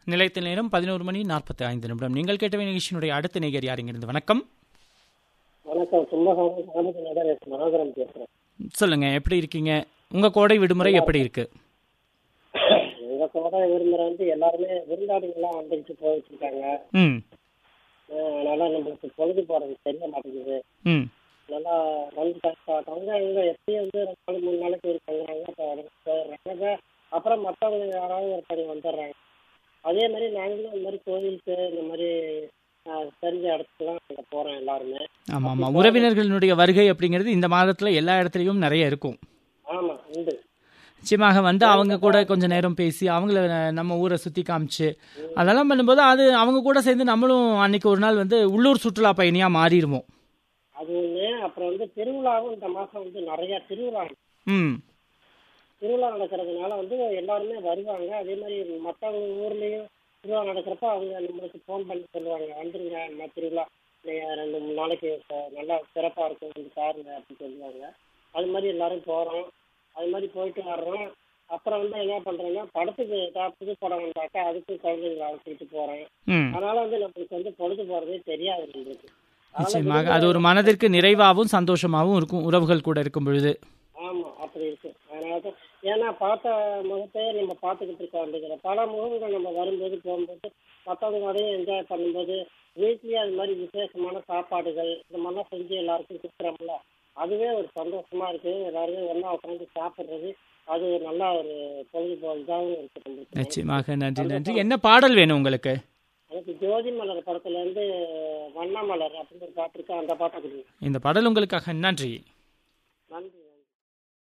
நிலைத்த நேரம் பதினோரு மணி நாற்பத்தி ஐந்து நிமிடம் நீங்கள் கேட்ட நிகழ்ச்சியினுடைய அடுத்த நேயர் யார் இங்கிருந்து வணக்கம் வணக்கம் கும்பகோணம் சாமி நகர் மனோகரன் பேசுறேன் சொல்லுங்க எப்படி இருக்கீங்க உங்க கோடை விடுமுறை எப்படி இருக்கு எங்க கோடை விரும்புற வந்து எல்லாருமே விருந்தாளிகள்லாம் வந்துட்டு போயிட்டு இருக்காங்க ம் அஹ் அதனால நம்மளுக்கு பொழுது போறது தெரிய மாட்டேங்குது ம் நல்லா வந்து கஷ்டம் இங்க எப்பயும் வந்து ரெண்டு நாள் மூணு நாளைக்கு ஒரு தங்குறாங்க அப்ப உடனே போயிடுறாங்க அப்புறம் மற்றவங்க யாராவது ஒருத்தவங்க வந்துடுறாங்க அதே மாதிரி நாங்களும் இந்த மாதிரி கோவிலுக்கு இந்த மாதிரி அஹ், தெரிஞ்ச இடத்துக்குலாம் அங்கே போறோம் எல்லாருமே ஆமா ஆமா உறவினர்களுடைய வருகை அப்படிங்கிறது இந்த மாதத்துல எல்லா இடத்துலயும் நிறைய இருக்கும் ஆமா உண்டு நிச்சயமாக வந்து அவங்க கூட கொஞ்ச நேரம் பேசி அவங்கள நம்ம ஊரை சுத்தி காமிச்சு அதெல்லாம் பண்ணும்போது அது அவங்க கூட சேர்ந்து நம்மளும் அன்னைக்கு ஒரு நாள் வந்து உள்ளூர் சுற்றுலா பயணியா மாறிடுவோம் அது ஒண்ணு அப்புறம் வந்து திருவிழாவும் இந்த மாசம் வந்து நிறைய திருவிழா ம் திருவிழா நடக்கிறதுனால வந்து எல்லாருமே வருவாங்க அதே மாதிரி மற்றவங்க ஊர்லேயும் திருவிழா நடக்கிறப்ப அவங்க நம்மளுக்கு ஃபோன் பண்ணி சொல்லுவாங்க வந்துருங்க நம்ம திருவிழா நீங்க ரெண்டு மூணு நாளைக்கு ச- நல்லா சிறப்பாக இருக்கும் வந்து பாருங்க அப்படின்னு சொல்லுவாங்க அது மாதிரி எல்லாரும் போகிறோம் அது மாதிரி போயிட்டு வர்றோம் அப்புறம் வந்து என்ன பண்ணுறோன்னா படத்துக்கு ஏதாவது புது படம் வந்தாக்கா அதுக்கு குழந்தைங்களை அழைச்சிட்டு போகிறேன் ம் அதனால வந்து நம்மளுக்கு வந்து பொழுது போகிறதே தெரியாது நம்மளுக்கு அதனால நிச்சயமாக அது ஒரு மனதிற்கு நிறைவாகவும் சந்தோஷமாகவும் இருக்கும் உறவுகள் கூட இருக்கும் பொழுது ஆமா அப்படி இருக்கு அதனால தான் ஏன்னா பார்த்த முகத்தையே நம்ம பார்த்துக்கிட்டு இருக்க வேண்டியதில்லை பல முகங்கள் நம்ம வரும்போது போகும்போது மற்றவங்களோடையும் என்ஜாய் பண்ணும்போது வீட்லயே அது மாதிரி விசேஷமான சாப்பாடுகள் இந்த மாதிரிலாம் செஞ்சு எல்லாருக்கும் கொடுக்குறோம்ல அதுவே ஒரு சந்தோஷமா இருக்கு எல்லாருமே ஒண்ணா உட்காந்து சாப்பிடுறது அது நல்லா ஒரு பொழுதுபோக்கு இதாகவும் இருக்கு நம்மளுக்கு நிச்சயமாக நன்றி நன்றி என்ன பாடல் வேணும் உங்களுக்கு எனக்கு ஜோதி மலர் படத்துல இருந்து வண்ண மலர் அப்படின்னு ஒரு பாட்டு இருக்கு அந்த பாட்டை கொடுங்க இந்த பாடல் உங்களுக்காக நன்றி